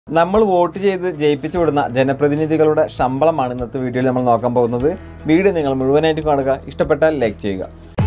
നമ്മൾ വോട്ട് ചെയ്ത് ജയിപ്പിച്ചു വിടുന്ന ജനപ്രതിനിധികളുടെ ശമ്പളമാണ് ഇന്നത്തെ വീഡിയോയിൽ നമ്മൾ നോക്കാൻ പോകുന്നത് വീഡിയോ നിങ്ങൾ മുഴുവനായിട്ട് കാണുക ഇഷ്ടപ്പെട്ടാൽ ലൈക്ക് ചെയ്യുക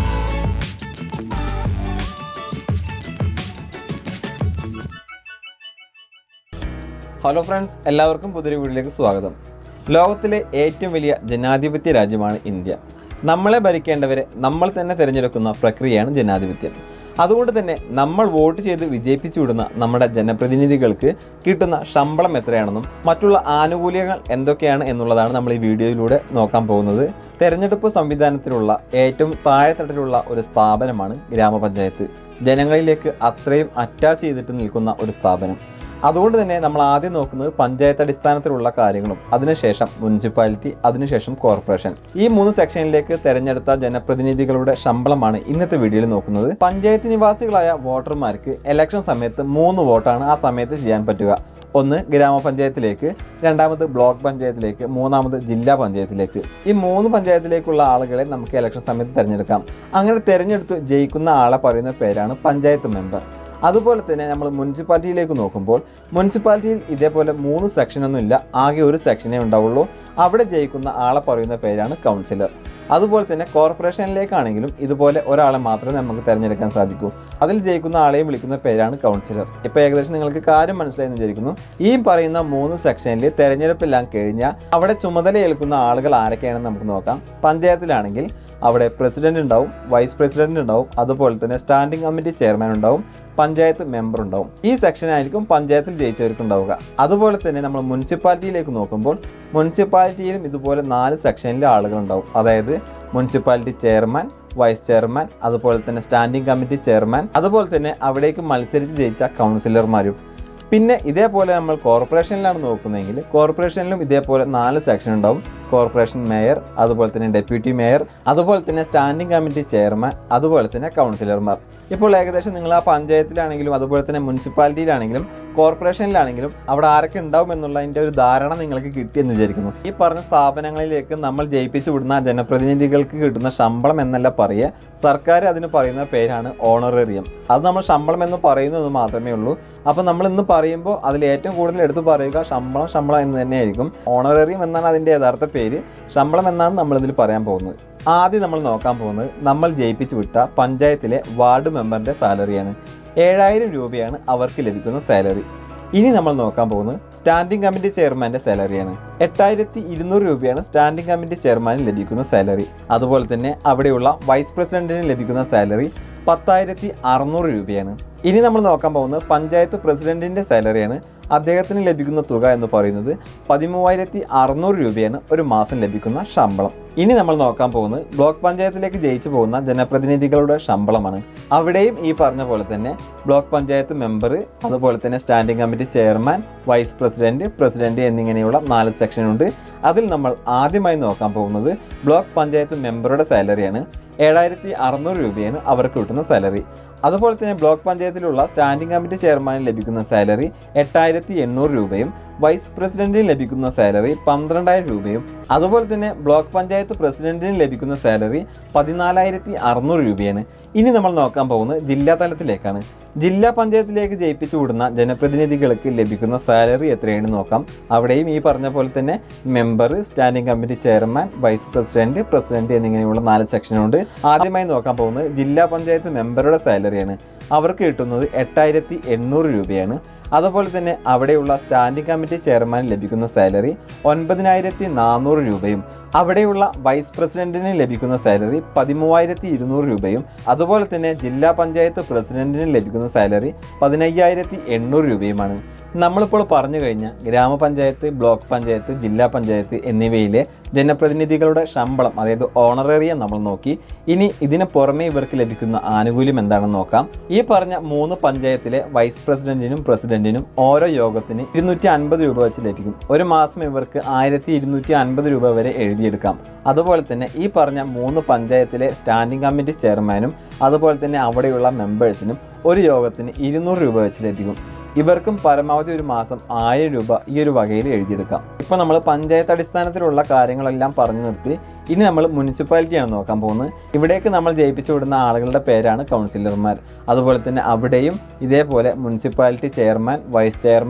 ഹലോ ഫ്രണ്ട്സ് എല്ലാവർക്കും പുതിയൊരു വീഡിയോയിലേക്ക് സ്വാഗതം ലോകത്തിലെ ഏറ്റവും വലിയ ജനാധിപത്യ രാജ്യമാണ് ഇന്ത്യ നമ്മളെ ഭരിക്കേണ്ടവരെ നമ്മൾ തന്നെ തിരഞ്ഞെടുക്കുന്ന പ്രക്രിയയാണ് ജനാധിപത്യം അതുകൊണ്ട് തന്നെ നമ്മൾ വോട്ട് ചെയ്ത് വിജയിപ്പിച്ചു വിടുന്ന നമ്മുടെ ജനപ്രതിനിധികൾക്ക് കിട്ടുന്ന ശമ്പളം എത്രയാണെന്നും മറ്റുള്ള ആനുകൂല്യങ്ങൾ എന്തൊക്കെയാണ് എന്നുള്ളതാണ് നമ്മൾ ഈ വീഡിയോയിലൂടെ നോക്കാൻ പോകുന്നത് തെരഞ്ഞെടുപ്പ് സംവിധാനത്തിലുള്ള ഏറ്റവും താഴെത്തട്ടിലുള്ള ഒരു സ്ഥാപനമാണ് ഗ്രാമപഞ്ചായത്ത് ജനങ്ങളിലേക്ക് അത്രയും അറ്റാച്ച് ചെയ്തിട്ട് നിൽക്കുന്ന ഒരു സ്ഥാപനം അതുകൊണ്ട് തന്നെ നമ്മൾ ആദ്യം നോക്കുന്നത് പഞ്ചായത്ത് അടിസ്ഥാനത്തിലുള്ള കാര്യങ്ങളും അതിനുശേഷം മുനിസിപ്പാലിറ്റി അതിനുശേഷം കോർപ്പറേഷൻ ഈ മൂന്ന് സെക്ഷനിലേക്ക് തെരഞ്ഞെടുത്ത ജനപ്രതിനിധികളുടെ ശമ്പളമാണ് ഇന്നത്തെ വീഡിയോയിൽ നോക്കുന്നത് പഞ്ചായത്ത് നിവാസികളായ വോട്ടർമാർക്ക് ഇലക്ഷൻ സമയത്ത് മൂന്ന് വോട്ടാണ് ആ സമയത്ത് ചെയ്യാൻ പറ്റുക ഒന്ന് ഗ്രാമപഞ്ചായത്തിലേക്ക് രണ്ടാമത് ബ്ലോക്ക് പഞ്ചായത്തിലേക്ക് മൂന്നാമത് ജില്ലാ പഞ്ചായത്തിലേക്ക് ഈ മൂന്ന് പഞ്ചായത്തിലേക്കുള്ള ആളുകളെ നമുക്ക് ഇലക്ഷൻ സമയത്ത് തിരഞ്ഞെടുക്കാം അങ്ങനെ തിരഞ്ഞെടുത്ത് ജയിക്കുന്ന ആളെ പറയുന്ന പേരാണ് പഞ്ചായത്ത് മെമ്പർ അതുപോലെ തന്നെ നമ്മൾ മുനിസിപ്പാലിറ്റിയിലേക്ക് നോക്കുമ്പോൾ മുനിസിപ്പാലിറ്റിയിൽ ഇതേപോലെ മൂന്ന് സെക്ഷനൊന്നും ഇല്ല ആകെ ഒരു സെക്ഷനേ ഉണ്ടാവുള്ളൂ അവിടെ ജയിക്കുന്ന ആളെ പറയുന്ന പേരാണ് കൗൺസിലർ അതുപോലെ തന്നെ കോർപ്പറേഷനിലേക്കാണെങ്കിലും ഇതുപോലെ ഒരാളെ മാത്രമേ നമുക്ക് തിരഞ്ഞെടുക്കാൻ സാധിക്കൂ അതിൽ ജയിക്കുന്ന ആളെയും വിളിക്കുന്ന പേരാണ് കൗൺസിലർ ഇപ്പോൾ ഏകദേശം നിങ്ങൾക്ക് കാര്യം മനസ്സിലായെന്ന് വിചാരിക്കുന്നു ഈ പറയുന്ന മൂന്ന് സെക്ഷനിൽ തെരഞ്ഞെടുപ്പെല്ലാം കഴിഞ്ഞാൽ അവിടെ ചുമതല ഏൽക്കുന്ന ആളുകൾ ആരൊക്കെയാണെന്ന് നമുക്ക് നോക്കാം പഞ്ചായത്തിലാണെങ്കിൽ അവിടെ പ്രസിഡന്റ് ഉണ്ടാവും വൈസ് പ്രസിഡന്റ് ഉണ്ടാവും അതുപോലെ തന്നെ സ്റ്റാൻഡിംഗ് കമ്മിറ്റി ചെയർമാൻ ഉണ്ടാവും പഞ്ചായത്ത് മെമ്പർ ഉണ്ടാവും ഈ സെക്ഷനായിരിക്കും പഞ്ചായത്തിൽ ജയിച്ചവർക്ക് ഉണ്ടാവുക അതുപോലെ തന്നെ നമ്മൾ മുനിസിപ്പാലിറ്റിയിലേക്ക് നോക്കുമ്പോൾ മുനിസിപ്പാലിറ്റിയിലും ഇതുപോലെ നാല് സെക്ഷനിലെ ആളുകൾ ഉണ്ടാവും അതായത് മുനിസിപ്പാലിറ്റി ചെയർമാൻ വൈസ് ചെയർമാൻ അതുപോലെ തന്നെ സ്റ്റാൻഡിംഗ് കമ്മിറ്റി ചെയർമാൻ അതുപോലെ തന്നെ അവിടേക്ക് മത്സരിച്ച് ജയിച്ച കൗൺസിലർമാരും പിന്നെ ഇതേപോലെ നമ്മൾ കോർപ്പറേഷനിലാണ് നോക്കുന്നതെങ്കിൽ കോർപ്പറേഷനിലും ഇതേപോലെ നാല് സെക്ഷൻ ഉണ്ടാവും കോർപ്പറേഷൻ മേയർ അതുപോലെ തന്നെ ഡെപ്യൂട്ടി മേയർ അതുപോലെ തന്നെ സ്റ്റാൻഡിംഗ് കമ്മിറ്റി ചെയർമാൻ അതുപോലെ തന്നെ കൗൺസിലർമാർ ഇപ്പോൾ ഏകദേശം നിങ്ങൾ ആ പഞ്ചായത്തിലാണെങ്കിലും അതുപോലെ തന്നെ മുനിസിപ്പാലിറ്റിയിലാണെങ്കിലും കോർപ്പറേഷനിലാണെങ്കിലും അവിടെ ആരൊക്കെ ഉണ്ടാവും എന്നുള്ളതിൻ്റെ ഒരു ധാരണ നിങ്ങൾക്ക് കിട്ടിയെന്ന് വിചാരിക്കുന്നു ഈ പറഞ്ഞ സ്ഥാപനങ്ങളിലേക്ക് നമ്മൾ ജയിപ്പിച്ചു വിടുന്ന ജനപ്രതിനിധികൾക്ക് കിട്ടുന്ന ശമ്പളം എന്നല്ല പറയുക സർക്കാർ അതിന് പറയുന്ന പേരാണ് ഓണറേറിയം അത് നമ്മൾ ശമ്പളം എന്ന് പറയുന്നത് മാത്രമേ ഉള്ളൂ അപ്പോൾ നമ്മൾ ഇന്ന് പറയുമ്പോൾ അതിൽ ഏറ്റവും കൂടുതൽ എടുത്തു പറയുക ശമ്പളം ശമ്പളം എന്ന് തന്നെയായിരിക്കും ഓണറേറിയം എന്നാണ് അതിൻ്റെ യഥാർത്ഥ പേര് ശമ്പളം എന്നാണ് നമ്മളിതിൽ പറയാൻ പോകുന്നത് ആദ്യം നമ്മൾ നോക്കാൻ പോകുന്നത് നമ്മൾ ജയിപ്പിച്ചു വിട്ട പഞ്ചായത്തിലെ വാർഡ് മെമ്പറിൻ്റെ സാലറിയാണ് ഏഴായിരം രൂപയാണ് അവർക്ക് ലഭിക്കുന്ന സാലറി ഇനി നമ്മൾ നോക്കാൻ പോകുന്നത് സ്റ്റാൻഡിംഗ് കമ്മിറ്റി ചെയർമാൻ്റെ സാലറിയാണ് എട്ടായിരത്തി ഇരുന്നൂറ് രൂപയാണ് സ്റ്റാൻഡിംഗ് കമ്മിറ്റി ചെയർമാന് ലഭിക്കുന്ന സാലറി അതുപോലെ തന്നെ അവിടെയുള്ള വൈസ് പ്രസിഡന്റിന് ലഭിക്കുന്ന സാലറി പത്തായിരത്തി അറുന്നൂറ് രൂപയാണ് ഇനി നമ്മൾ നോക്കാൻ പോകുന്നത് പഞ്ചായത്ത് പ്രസിഡന്റിൻ്റെ സാലറിയാണ് അദ്ദേഹത്തിന് ലഭിക്കുന്ന തുക എന്ന് പറയുന്നത് പതിമൂവായിരത്തി അറുന്നൂറ് രൂപയാണ് ഒരു മാസം ലഭിക്കുന്ന ശമ്പളം ഇനി നമ്മൾ നോക്കാൻ പോകുന്നത് ബ്ലോക്ക് പഞ്ചായത്തിലേക്ക് ജയിച്ചു പോകുന്ന ജനപ്രതിനിധികളുടെ ശമ്പളമാണ് അവിടെയും ഈ പറഞ്ഞ പോലെ തന്നെ ബ്ലോക്ക് പഞ്ചായത്ത് മെമ്പർ അതുപോലെ തന്നെ standing committee chairman vice president president എന്നിങ്ങനെയുള്ള നാല് സെക്ഷനുണ്ട് അതിൽ നമ്മൾ ആദ്യമായി നോക്കാൻ പോകുന്നത് ബ്ലോക്ക് പഞ്ചായത്ത് മെമ്പറുടെ സാലറിയാണ് ഏഴായിരത്തി അറുന്നൂറ് രൂപയാണ് അവർക്ക് കിട്ടുന്ന സാലറി അതുപോലെ തന്നെ ബ്ലോക്ക് പഞ്ചായത്തിലുള്ള സ്റ്റാൻഡിംഗ് കമ്മിറ്റി ചെയർമാന് ലഭിക്കുന്ന സാലറി എട്ടായിരത്തി എണ്ണൂറ് രൂപയും വൈസ് പ്രസിഡന്റിന് ലഭിക്കുന്ന സാലറി പന്ത്രണ്ടായിരം രൂപയും അതുപോലെ തന്നെ ബ്ലോക്ക് പഞ്ചായത്ത് പ്രസിഡന്റിന് ലഭിക്കുന്ന സാലറി പതിനാലായിരത്തി അറുന്നൂറ് രൂപയാണ് ഇനി നമ്മൾ നോക്കാൻ പോകുന്നത് ജില്ലാ തലത്തിലേക്കാണ് ജില്ലാ പഞ്ചായത്തിലേക്ക് ജയിപ്പിച്ചു വിടുന്ന ജനപ്രതിനിധികൾക്ക് ലഭിക്കുന്ന സാലറി എത്രയാണ് നോക്കാം അവിടെയും ഈ പറഞ്ഞ പോലെ തന്നെ member standing committee chairman vice president president എന്നിങ്ങനെയുള്ള നാല് സെക്ഷനുണ്ട് ആദ്യമായി നോക്കാൻ പോകുന്നത് ജില്ലാ പഞ്ചായത്ത് മെമ്പറുടെ സാലറിയാണ് അവർക്ക് കിട്ടുന്നത് എട്ടായിരത്തി എണ്ണൂറ് രൂപയാണ് അതുപോലെ തന്നെ അവിടെയുള്ള സ്റ്റാൻഡിംഗ് കമ്മിറ്റി ചെയർമാൻ ലഭിക്കുന്ന സാലറി ഒൻപതിനായിരത്തി നാനൂറ് രൂപയും അവിടെയുള്ള വൈസ് പ്രസിഡന്റിന് ലഭിക്കുന്ന സാലറി പതിമൂവായിരത്തി ഇരുന്നൂറ് രൂപയും അതുപോലെ തന്നെ ജില്ലാ പഞ്ചായത്ത് പ്രസിഡന്റിന് ലഭിക്കുന്ന സാലറി പതിനയ്യായിരത്തി എണ്ണൂറ് രൂപയുമാണ് നമ്മളിപ്പോൾ പറഞ്ഞു കഴിഞ്ഞ ഗ്രാമപഞ്ചായത്ത് ബ്ലോക്ക് പഞ്ചായത്ത് ജില്ലാ പഞ്ചായത്ത് എന്നിവയിലെ ജനപ്രതിനിധികളുടെ ശമ്പളം അതായത് ഓണറേറിയം നമ്മൾ നോക്കി ഇനി ഇതിന് പുറമെ ഇവർക്ക് ലഭിക്കുന്ന ആനുകൂല്യം എന്താണെന്ന് നോക്കാം ഈ പറഞ്ഞ മൂന്ന് പഞ്ചായത്തിലെ വൈസ് പ്രസിഡന്റിനും പ്രസിഡന്റിനും ഓരോ യോഗത്തിന് ഇരുന്നൂറ്റി അൻപത് രൂപ വെച്ച് ലഭിക്കും ഒരു മാസം ഇവർക്ക് ആയിരത്തി ഇരുന്നൂറ്റി അൻപത് രൂപ വരെ എഴുതിയെടുക്കാം അതുപോലെ തന്നെ ഈ പറഞ്ഞ മൂന്ന് പഞ്ചായത്തിലെ സ്റ്റാൻഡിംഗ് കമ്മിറ്റി ചെയർമാനും അതുപോലെ തന്നെ അവിടെയുള്ള മെമ്പേഴ്സിനും ഒരു യോഗത്തിന് ഇരുന്നൂറ് രൂപ വെച്ച് ലഭിക്കും ഇവർക്കും പരമാവധി ഒരു മാസം ആയിരം രൂപ ഈ ഒരു വകയിൽ എഴുതിയെടുക്കാം ഇപ്പോൾ നമ്മൾ പഞ്ചായത്ത് അടിസ്ഥാനത്തിലുള്ള കാര്യങ്ങളെല്ലാം പറഞ്ഞു നിർത്തി ഇനി നമ്മൾ മുനിസിപ്പാലിറ്റിയാണ് നോക്കാൻ പോകുന്നത് ഇവിടേക്ക് നമ്മൾ ജയിപ്പിച്ചു വിടുന്ന ആളുകളുടെ പേരാണ് കൗൺസിലർമാർ അതുപോലെ തന്നെ അവിടെയും ഇതേപോലെ municipality chairman vice chairman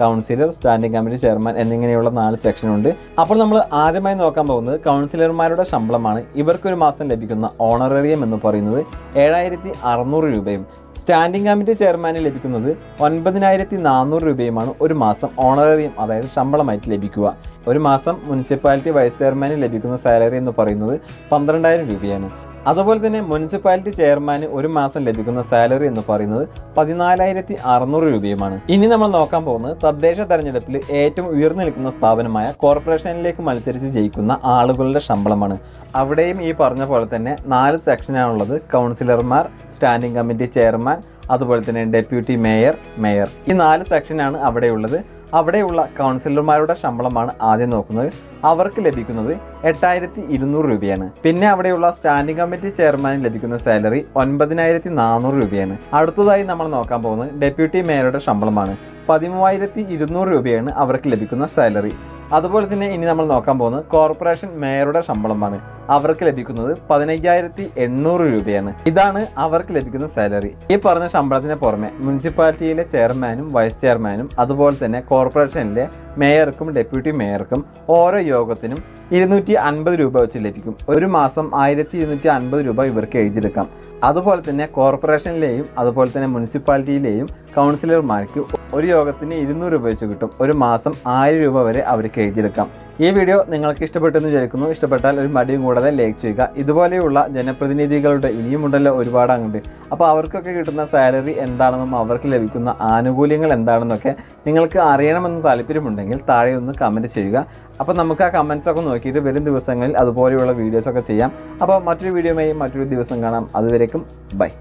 councillor standing committee chairman എന്നിങ്ങനെയുള്ള നാല് സെക്ഷനുണ്ട് അപ്പോൾ നമ്മൾ ആദ്യമായി നോക്കാൻ പോകുന്നത് കൗൺസിലർമാരുടെ ശമ്പളമാണ് ഇവർക്കൊരു മാസം ലഭിക്കുന്ന ഓണറേറിയം എന്ന് പറയുന്നത് ഏഴായിരത്തി അറുന്നൂറ് രൂപയും സ്റ്റാൻഡിംഗ് കമ്മിറ്റി ചെയർമാന് ലഭിക്കുന്നത് ഒൻപതിനായിരത്തി നാനൂറ് രൂപയുമാണ് ഒരു മാസം ഓണറേറിയം അതായത് ശമ്പളമായിട്ട് ലഭിക്കുക ഒരു മാസം മുനിസിപ്പാലിറ്റി വൈസ് ചെയർമാന് ലഭിക്കുന്ന സാലറി എന്ന് പറയുന്നത് പന്ത്രണ്ടായിരം രൂപയാണ് അതുപോലെ തന്നെ മുനിസിപ്പാലിറ്റി ചെയർമാന് ഒരു മാസം ലഭിക്കുന്ന സാലറി എന്ന് പറയുന്നത് പതിനാലായിരത്തി അറുന്നൂറ് രൂപയുമാണ് ഇനി നമ്മൾ നോക്കാൻ പോകുന്നത് തദ്ദേശ തെരഞ്ഞെടുപ്പിൽ ഏറ്റവും ഉയർന്നു നിൽക്കുന്ന സ്ഥാപനമായ കോർപ്പറേഷനിലേക്ക് മത്സരിച്ച് ജയിക്കുന്ന ആളുകളുടെ ശമ്പളമാണ് അവിടെയും ഈ പറഞ്ഞ പോലെ തന്നെ നാല് സെക്ഷനാണുള്ളത് കൗൺസിലർമാർ സ്റ്റാൻഡിംഗ് കമ്മിറ്റി ചെയർമാൻ അതുപോലെ തന്നെ ഡെപ്യൂട്ടി മേയർ മേയർ ഈ നാല് സെക്ഷനാണ് അവിടെയുള്ളത് അവിടെയുള്ള കൗൺസിലർമാരുടെ ശമ്പളമാണ് ആദ്യം നോക്കുന്നത് അവർക്ക് ലഭിക്കുന്നത് എട്ടായിരത്തി ഇരുന്നൂറ് രൂപയാണ് പിന്നെ അവിടെയുള്ള സ്റ്റാൻഡിംഗ് കമ്മിറ്റി ചെയർമാന് ലഭിക്കുന്ന സാലറി ഒൻപതിനായിരത്തി നാനൂറ് രൂപയാണ് അടുത്തതായി നമ്മൾ നോക്കാൻ പോകുന്നത് ഡെപ്യൂട്ടി മേയറുടെ ശമ്പളമാണ് പതിമൂവായിരത്തി ഇരുന്നൂറ് രൂപയാണ് അവർക്ക് ലഭിക്കുന്ന സാലറി അതുപോലെ തന്നെ ഇനി നമ്മൾ നോക്കാൻ പോകുന്നത് കോർപ്പറേഷൻ മേയറുടെ ശമ്പളമാണ് അവർക്ക് ലഭിക്കുന്നത് പതിനയ്യായിരത്തി എണ്ണൂറ് രൂപയാണ് ഇതാണ് അവർക്ക് ലഭിക്കുന്ന സാലറി ഈ പറഞ്ഞ ശമ്പളത്തിന് പുറമെ മുനിസിപ്പാലിറ്റിയിലെ ചെയർമാനും വൈസ് ചെയർമാനും അതുപോലെ തന്നെ കോർപ്പറേഷനിലെ മേയർക്കും ഡെപ്യൂട്ടി മേയർക്കും ഓരോ യോഗത്തിനും ഇരുന്നൂറ്റി അൻപത് രൂപ വെച്ച് ലഭിക്കും ഒരു മാസം ആയിരത്തി ഇരുന്നൂറ്റി അൻപത് രൂപ ഇവർക്ക് എഴുതിയെടുക്കാം അതുപോലെ തന്നെ കോർപ്പറേഷനിലെയും അതുപോലെ തന്നെ മുനിസിപ്പാലിറ്റിയിലെയും കൗൺസിലർമാർക്ക് ഒരു യോഗത്തിന് ഇരുന്നൂറ് രൂപ വെച്ച് കിട്ടും ഒരു മാസം ആയിരം രൂപ വരെ അവർക്ക് എഴുതിയെടുക്കാം ഈ വീഡിയോ നിങ്ങൾക്ക് ഇഷ്ടപ്പെട്ടെന്ന് വിചാരിക്കുന്നു ഇഷ്ടപ്പെട്ടാൽ ഒരു മടിയും കൂടാതെ ലൈക്ക് ചെയ്യുക ഇതുപോലെയുള്ള ജനപ്രതിനിധികളുടെ ഇനിയുമുണ്ടല്ലോ ഒരുപാട് അങ്ങോട്ട് അപ്പോൾ അവർക്കൊക്കെ കിട്ടുന്ന സാലറി എന്താണെന്നും അവർക്ക് ലഭിക്കുന്ന ആനുകൂല്യങ്ങൾ എന്താണെന്നൊക്കെ നിങ്ങൾക്ക് അറിയണമെന്ന് താല്പര്യമുണ്ടെങ്കിൽ താഴെ ഒന്ന് കമൻറ്റ് ചെയ്യുക അപ്പോൾ നമുക്ക് ആ കമൻസ് ഒക്കെ നോക്കിയിട്ട് വരും ദിവസങ്ങളിൽ അതുപോലെയുള്ള വീഡിയോസൊക്കെ ചെയ്യാം അപ്പോൾ മറ്റൊരു വീഡിയോയുമായി മറ്റൊരു ദിവസം കാണാം അതുവരേക്കും ബൈ